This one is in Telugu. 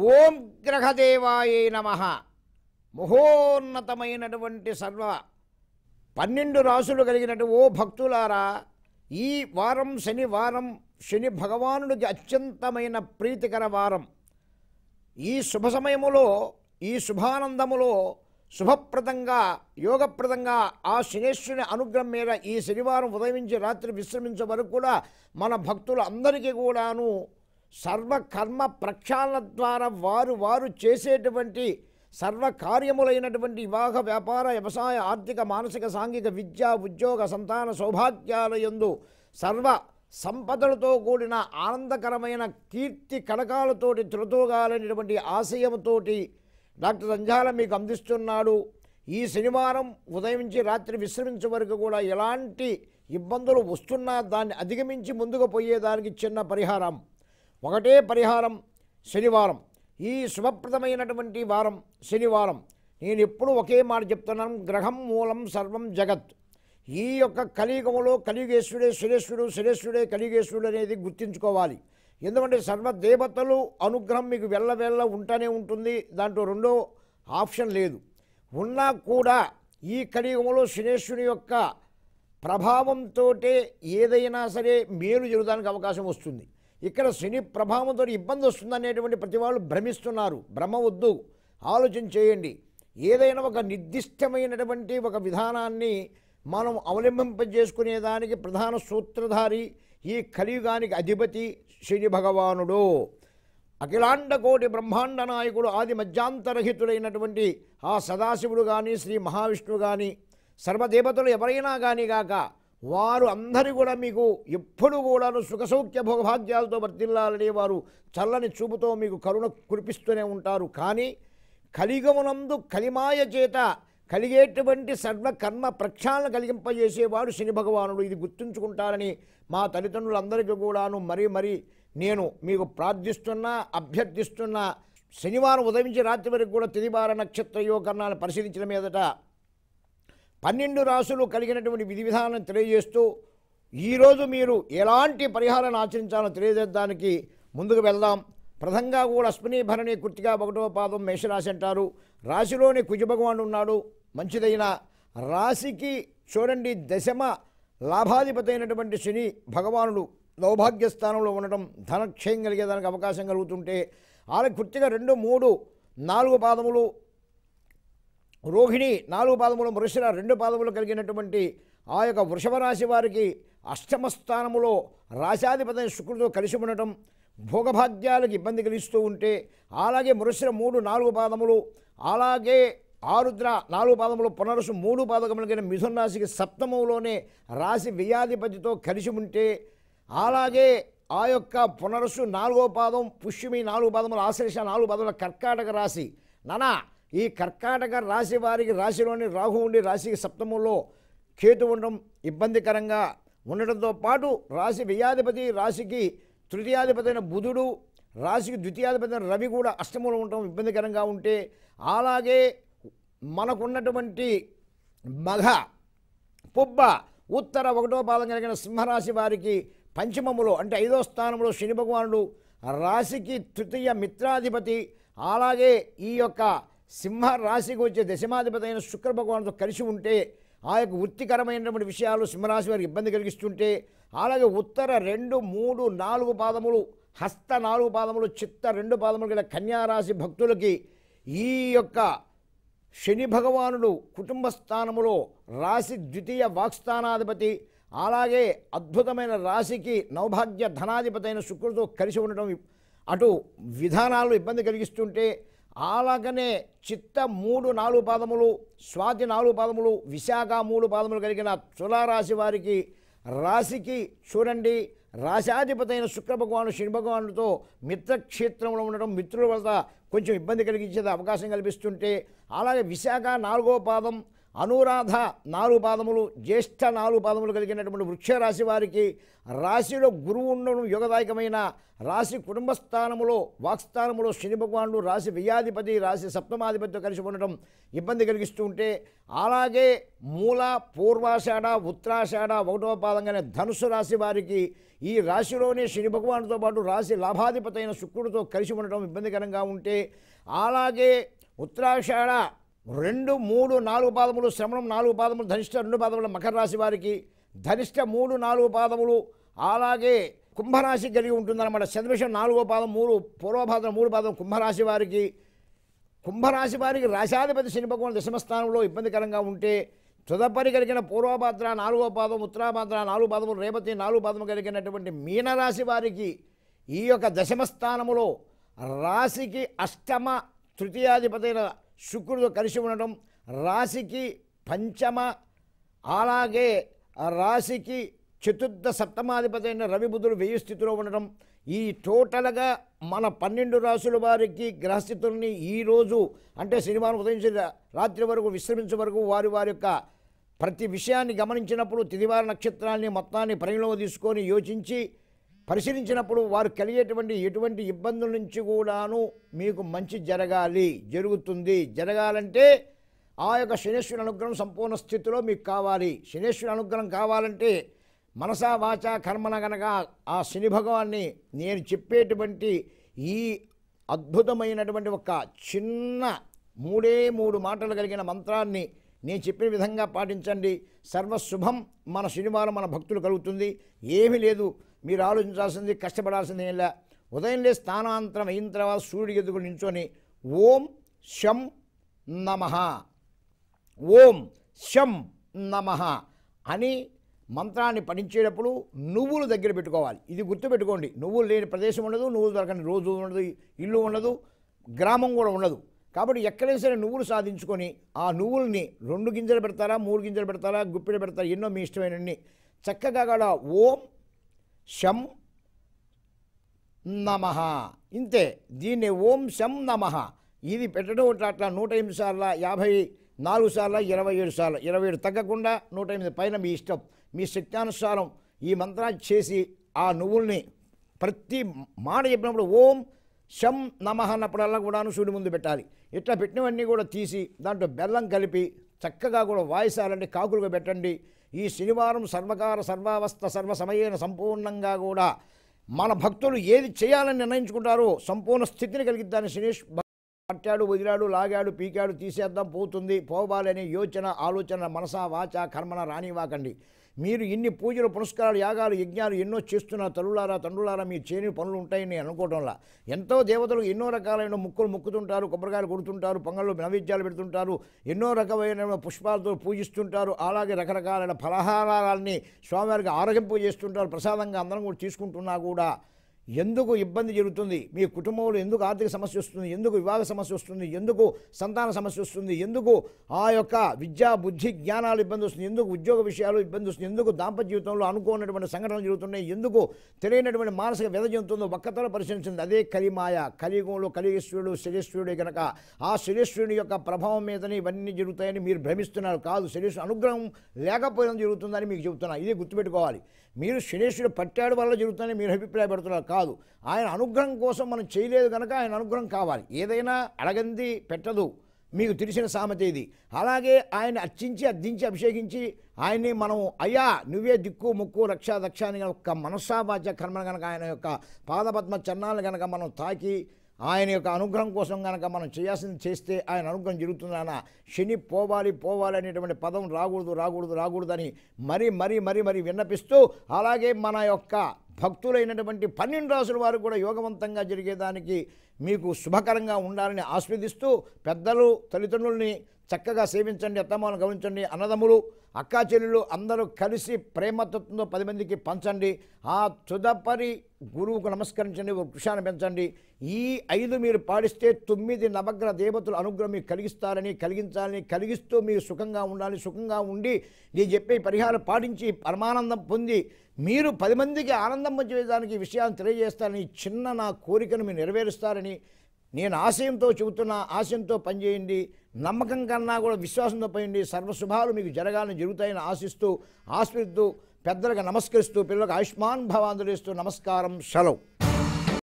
ఓం గ్రహదేవాయే నమ మహోన్నతమైనటువంటి సర్వ పన్నెండు రాసులు కలిగినట్టు ఓ భక్తులారా ఈ వారం శనివారం శని భగవానుడికి అత్యంతమైన ప్రీతికర వారం ఈ శుభ సమయములో ఈ శుభానందములో శుభప్రదంగా యోగప్రదంగా ఆ శనేశ్వరుని అనుగ్రహం మీద ఈ శనివారం ఉదయించి రాత్రి విశ్రమించే వరకు కూడా మన భక్తులు అందరికీ కూడాను సర్వకర్మ ప్రక్షాళన ద్వారా వారు వారు చేసేటువంటి సర్వ కార్యములైనటువంటి వివాహ వ్యాపార వ్యవసాయ ఆర్థిక మానసిక సాంఘిక విద్యా ఉద్యోగ సంతాన సౌభాగ్యాలయందు సర్వ సంపదలతో కూడిన ఆనందకరమైన కీర్తి కనకాలతోటి త్రుతోగాలనేటువంటి ఆశయంతోటి డాక్టర్ అంజాల మీకు అందిస్తున్నాడు ఈ శనివారం ఉదయం నుంచి రాత్రి విశ్రమించే వరకు కూడా ఎలాంటి ఇబ్బందులు వస్తున్నా దాన్ని అధిగమించి ముందుకు పోయేదానికి చిన్న పరిహారం ఒకటే పరిహారం శనివారం ఈ శుభప్రదమైనటువంటి వారం శనివారం నేను ఎప్పుడు ఒకే మాట చెప్తున్నాను గ్రహం మూలం సర్వం జగత్ ఈ యొక్క కలియుగంలో కలియుగేశ్వరుడే సురేశ్వరుడు సురేశ్వరుడే కలియుగేశ్వరుడు అనేది గుర్తుంచుకోవాలి ఎందుకంటే సర్వదేవతలు అనుగ్రహం మీకు వెళ్ళ ఉంటూనే ఉంటుంది దాంట్లో రెండో ఆప్షన్ లేదు ఉన్నా కూడా ఈ కలియుగంలో శనేశ్వరుని యొక్క ప్రభావంతో ఏదైనా సరే మేలు జరగడానికి అవకాశం వస్తుంది ఇక్కడ శని ప్రభావంతో ఇబ్బంది వస్తుందనేటువంటి ప్రతి వాళ్ళు భ్రమిస్తున్నారు భ్రమ వద్దు ఆలోచన చేయండి ఏదైనా ఒక నిర్దిష్టమైనటువంటి ఒక విధానాన్ని మనం అవలంబింపజేసుకునేదానికి ప్రధాన సూత్రధారి ఈ కలియుగానికి అధిపతి శని భగవానుడు అఖిలాండ కోటి బ్రహ్మాండ నాయకుడు ఆది మధ్యాంతరహితుడైనటువంటి ఆ సదాశివుడు కానీ శ్రీ మహావిష్ణువు కానీ సర్వదేవతలు ఎవరైనా కానీ గాక వారు అందరూ కూడా మీకు ఎప్పుడు కూడాను సుఖసౌఖ్య భోగభాగ్యాలతో వర్తిల్లాలని వారు చల్లని చూపుతో మీకు కరుణ కురిపిస్తూనే ఉంటారు కానీ కలిగమునందు కలిమాయ చేత కలిగేటువంటి సర్వకర్మ ప్రక్షాళన కలిగింపజేసేవాడు శని భగవానుడు ఇది గుర్తుంచుకుంటారని మా తల్లిదండ్రులందరికీ కూడాను మరీ మరీ నేను మీకు ప్రార్థిస్తున్నా అభ్యర్థిస్తున్నా శనివారం ఉదయించి రాత్రి వరకు కూడా తిదివార నక్షత్ర యోగకర్ణాన్ని పరిశీలించిన మీదట పన్నెండు రాసులు కలిగినటువంటి విధి విధానం తెలియజేస్తూ ఈరోజు మీరు ఎలాంటి పరిహారాన్ని ఆచరించాలో తెలియజేయడానికి ముందుకు వెళ్దాం ప్రథంగా కూడా అశ్విని భరణి కృతిగా ఒకటవ పాదం మేషరాశి అంటారు రాశిలోని కుజభగవానుడు ఉన్నాడు మంచిదైన రాశికి చూడండి దశమ లాభాధిపతి అయినటువంటి శని భగవానుడు దౌభాగ్య స్థానంలో ఉండటం ధనక్షయం కలిగేదానికి అవకాశం కలుగుతుంటే ఆమె కృతిగా రెండు మూడు నాలుగు పాదములు రోహిణి నాలుగు పాదములు మృషిర రెండు పాదములు కలిగినటువంటి ఆ యొక్క వృషభ రాశి వారికి అష్టమ స్థానములో రాశాధిపతి శుక్రుడితో కలిసి ఉండటం భోగభాగ్యాలకు ఇబ్బంది కలిగిస్తూ ఉంటే అలాగే మృషిర మూడు నాలుగు పాదములు అలాగే ఆరుద్ర నాలుగు పాదములు పునరుసు మూడు పాదకములు కలిగిన మిథున రాశికి సప్తమంలోనే రాశి వ్యయాధిపతితో కలిసి ఉంటే అలాగే ఆ యొక్క పునరుసు నాలుగో పాదం పుష్యమి నాలుగు పాదములు ఆశ్లేష నాలుగు పాదముల కర్కాటక రాశి నానా ఈ కర్కాటక రాశి వారికి రాశిలోని రాహు ఉండి రాశికి సప్తమంలో కేతు ఉండడం ఇబ్బందికరంగా ఉండడంతో పాటు రాశి వ్యయాధిపతి రాశికి తృతీయాధిపతి అయిన బుధుడు రాశికి ద్వితీయాధిపతి అయిన రవి కూడా అష్టమంలో ఉండటం ఇబ్బందికరంగా ఉంటే అలాగే మనకున్నటువంటి మఘ పుబ్బ ఉత్తర ఒకటో పాదం కలిగిన సింహరాశి వారికి పంచమములో అంటే ఐదో స్థానంలో శని భగవానుడు రాశికి తృతీయ మిత్రాధిపతి అలాగే ఈ యొక్క సింహ రాశికి వచ్చే దశమాధిపతి అయిన శుక్ర భగవానుడితో కలిసి ఉంటే ఆ యొక్క వృత్తికరమైనటువంటి విషయాలు సింహరాశి వారికి ఇబ్బంది కలిగిస్తుంటే అలాగే ఉత్తర రెండు మూడు నాలుగు పాదములు హస్త నాలుగు పాదములు చిత్త రెండు పాదములు గల కన్యారాశి భక్తులకి ఈ యొక్క శని భగవానుడు కుటుంబ స్థానములో రాశి ద్వితీయ వాక్స్థానాధిపతి అలాగే అద్భుతమైన రాశికి నౌభాగ్య ధనాధిపతి అయిన శుక్రుడితో కలిసి ఉండటం అటు విధానాలు ఇబ్బంది కలిగిస్తుంటే అలాగనే చిత్త మూడు నాలుగు పాదములు స్వాతి నాలుగు పాదములు విశాఖ మూడు పాదములు కలిగిన తులారాశి వారికి రాశికి చూడండి రాశాధిపతి అయిన శుక్ర భగవాను శని భగవానుడితో మిత్రక్షేత్రంలో ఉండడం మిత్రుల వల్ల కొంచెం ఇబ్బంది కలిగించే అవకాశం కల్పిస్తుంటే అలాగే విశాఖ నాలుగో పాదం అనురాధ నాలుగు పాదములు జ్యేష్ఠ నాలుగు పాదములు కలిగినటువంటి వృక్షరాశి వారికి రాశిలో గురువు ఉండడం యోగదాయకమైన రాశి కుటుంబ స్థానములో వాక్స్థానములో శని భగవానుడు రాశి వ్యయాధిపతి రాశి సప్తమాధిపతితో కలిసి ఉండటం ఇబ్బంది కలిగిస్తూ ఉంటే అలాగే మూల పూర్వాషాఢ ఉత్తరాషాఢ ఒకటవ పాదంగానే ధనుసు రాశి వారికి ఈ రాశిలోనే శని భగవానుడితో పాటు రాశి లాభాధిపతి అయిన శుక్రుడితో కలిసి ఉండటం ఇబ్బందికరంగా ఉంటే అలాగే ఉత్తరాషాఢ రెండు మూడు నాలుగు పాదములు శ్రవణం నాలుగు పాదములు ధనిష్ట రెండు పాదములు మకర రాశి వారికి ధనిష్ట మూడు నాలుగు పాదములు అలాగే కుంభరాశి కలిగి ఉంటుందన్నమాట శతభిషం నాలుగో పాదం మూడు పూర్వపాదం మూడు పాదం కుంభరాశి వారికి కుంభరాశి వారికి రాశాధిపతి శని భగవాన్ దశమస్థానంలో ఇబ్బందికరంగా ఉంటే తుదపరి కలిగిన పూర్వభాద్ర నాలుగో పాదం ఉత్తరాభాద్ర నాలుగు పాదములు రేపతి నాలుగు పాదము కలిగినటువంటి మీనరాశి వారికి ఈ యొక్క దశమ స్థానములో రాశికి అష్టమ తృతీయాధిపతైన శుక్రుడు కలిసి ఉండడం రాశికి పంచమ అలాగే రాశికి చతుర్థ సప్తమాధిపతి అయిన రవి బుధుడు వెయ్యి స్థితిలో ఉండడం ఈ టోటల్గా మన పన్నెండు రాసుల వారికి గ్రహస్థితుల్ని ఈరోజు అంటే శనివారం ఉదయించి రాత్రి వరకు విశ్రమించే వరకు వారి వారి యొక్క ప్రతి విషయాన్ని గమనించినప్పుడు తిదివార నక్షత్రాన్ని మొత్తాన్ని పరిగణలో తీసుకొని యోచించి పరిశీలించినప్పుడు వారు కలిగేటువంటి ఎటువంటి ఇబ్బందుల నుంచి కూడాను మీకు మంచి జరగాలి జరుగుతుంది జరగాలంటే ఆ యొక్క శనేశ్వరి అనుగ్రహం సంపూర్ణ స్థితిలో మీకు కావాలి శనేశ్వరి అనుగ్రహం కావాలంటే మనసా వాచ కర్మన గనక ఆ శని భగవాన్ని నేను చెప్పేటువంటి ఈ అద్భుతమైనటువంటి ఒక చిన్న మూడే మూడు మాటలు కలిగిన మంత్రాన్ని నేను చెప్పిన విధంగా పాటించండి సర్వశుభం మన శనివారం మన భక్తులు కలుగుతుంది ఏమీ లేదు మీరు ఆలోచించాల్సింది కష్టపడాల్సింది ఏం లే ఉదయం లే స్థానాంతరం అయిన తర్వాత సూర్యుడి ఎదుగు నించొని ఓం శం నమః ఓం శం నమ అని మంత్రాన్ని పఠించేటప్పుడు నువ్వులు దగ్గర పెట్టుకోవాలి ఇది గుర్తుపెట్టుకోండి నువ్వులు లేని ప్రదేశం ఉండదు నువ్వులు దొరకని రోజు ఉండదు ఇల్లు ఉండదు గ్రామం కూడా ఉండదు కాబట్టి ఎక్కడైనా సరే నువ్వులు సాధించుకొని ఆ నువ్వుల్ని రెండు గింజలు పెడతారా మూడు గింజలు పెడతారా గుప్పిడి పెడతారా ఎన్నో మీ ఇష్టమైనన్ని చక్కగా కూడా ఓం శం నమ ఇంతే దీన్ని ఓం శం నమ ఇది పెట్టడం ఒకటి అట్లా నూట ఎనిమిది సార్ల యాభై నాలుగు సార్ల ఇరవై ఏడు సార్లు ఇరవై ఏడు తగ్గకుండా నూట ఎనిమిది పైన మీ ఇష్టం మీ శక్తానుసారం ఈ మంత్రాన్ని చేసి ఆ నువ్వుల్ని ప్రతి మాట చెప్పినప్పుడు ఓం శం నమ అన్నప్పుడల్లా కూడాను సూర్యుడి ముందు పెట్టాలి ఇట్లా పెట్టినవన్నీ కూడా తీసి దాంట్లో బెల్లం కలిపి చక్కగా కూడా వాయిసాలంటే కాకులుగా పెట్టండి ఈ శనివారం సర్వకార సర్వావస్థ సర్వ సమయైన సంపూర్ణంగా కూడా మన భక్తులు ఏది చేయాలని నిర్ణయించుకుంటారో సంపూర్ణ స్థితిని కలిగిద్దాన్ని శనీష్ పట్టాడు వదిలాడు లాగాడు పీకాడు తీసేద్దాం పోతుంది పోవాలనే యోచన ఆలోచన మనసా వాచ కర్మన రానివ్వకండి మీరు ఇన్ని పూజలు పునస్కారాలు యాగాలు యజ్ఞాలు ఎన్నో చేస్తున్న తల్లులారా తండ్రులారా మీ చేని పనులు ఉంటాయని నేను అనుకోవడంలా ఎంతో దేవతలు ఎన్నో రకాలైన ముక్కులు ముక్కుతుంటారు కొబ్బరికాయలు కొడుతుంటారు పొంగళ్ళు నైవేద్యాలు పెడుతుంటారు ఎన్నో రకమైన పుష్పాలతో పూజిస్తుంటారు అలాగే రకరకాలైన ఫలహారాలని స్వామివారికి ఆరోగ్యంపు చేస్తుంటారు ప్రసాదంగా అందరం కూడా తీసుకుంటున్నా కూడా ఎందుకు ఇబ్బంది జరుగుతుంది మీ కుటుంబంలో ఎందుకు ఆర్థిక సమస్య వస్తుంది ఎందుకు వివాహ సమస్య వస్తుంది ఎందుకు సంతాన సమస్య వస్తుంది ఎందుకు ఆ యొక్క విద్యా బుద్ధి జ్ఞానాలు ఇబ్బంది వస్తుంది ఎందుకు ఉద్యోగ విషయాలు ఇబ్బంది వస్తుంది ఎందుకు దాంపత్య జీవితంలో అనుకోనటువంటి సంఘటనలు జరుగుతున్నాయి ఎందుకు తెలియనటువంటి మానసిక వ్యధ చెందుతుందో ఒక్కతలో పరిశీలించింది అదే కలిమాయ కలియుగంలో కలిగేశ్వరుడు శరీశ్వరుడే కనుక ఆ శరీశ్వరుని యొక్క ప్రభావం మీదనే ఇవన్నీ జరుగుతాయని మీరు భ్రమిస్తున్నారు కాదు శరీశ్వరు అనుగ్రహం లేకపోయినా జరుగుతుందని మీకు చెబుతున్నా ఇదే గుర్తుపెట్టుకోవాలి మీరు శనీశ్వరుడు పట్టాడు వల్ల జరుగుతుందని మీరు అభిప్రాయపడుతున్నారు కాదు ఆయన అనుగ్రహం కోసం మనం చేయలేదు కనుక ఆయన అనుగ్రహం కావాలి ఏదైనా అడగంది పెట్టదు మీకు తెలిసిన సామెత ఇది అలాగే ఆయన అర్చించి అద్దించి అభిషేకించి ఆయన్ని మనం అయ్యా నువ్వే దిక్కు ముక్కు రక్ష దక్ష అని యొక్క మనస్సావాచ కర్మ కనుక ఆయన యొక్క పాదపద్మ చన్నాలను కనుక మనం తాకి ఆయన యొక్క అనుగ్రహం కోసం కనుక మనం చేయాల్సింది చేస్తే ఆయన అనుగ్రహం జరుగుతుందన్న శని పోవాలి పోవాలి అనేటువంటి పదం రాకూడదు రాకూడదు రాకూడదని మరీ మరీ మరీ మరీ విన్నపిస్తూ అలాగే మన యొక్క భక్తులైనటువంటి పన్నెండు రాసుల వారు కూడా యోగవంతంగా జరిగేదానికి మీకు శుభకరంగా ఉండాలని ఆస్వాదిస్తూ పెద్దలు తల్లిదండ్రుల్ని చక్కగా సేవించండి అత్తమ్మలను గమనించండి అన్నదమ్ములు అక్కా చెల్లెలు అందరూ కలిసి ప్రేమతత్వంతో పది మందికి పంచండి ఆ తుదపరి గురువుకు నమస్కరించండి ఒక కృషాన్ని పెంచండి ఈ ఐదు మీరు పాడిస్తే తొమ్మిది నవగ్రహ దేవతలు అనుగ్రహం మీకు కలిగిస్తారని కలిగించాలని కలిగిస్తూ మీరు సుఖంగా ఉండాలి సుఖంగా ఉండి నేను చెప్పే పరిహారం పాటించి పరమానందం పొంది మీరు పది మందికి ఆనందం వచ్చేదానికి ఈ విషయాన్ని తెలియజేస్తారని చిన్న నా కోరికను మీరు నెరవేరుస్తారని నేను ఆశయంతో చెబుతున్నా ఆశయంతో పనిచేయండి నమ్మకం కన్నా కూడా విశ్వాసంతో పనిచేయండి సర్వశుభాలు మీకు జరగాలని జరుగుతాయని ఆశిస్తూ ఆస్పిస్తూ పెద్దలకు నమస్కరిస్తూ పిల్లలకు ఆయుష్మాన్ భవాంతులిస్తూ నమస్కారం సెలవు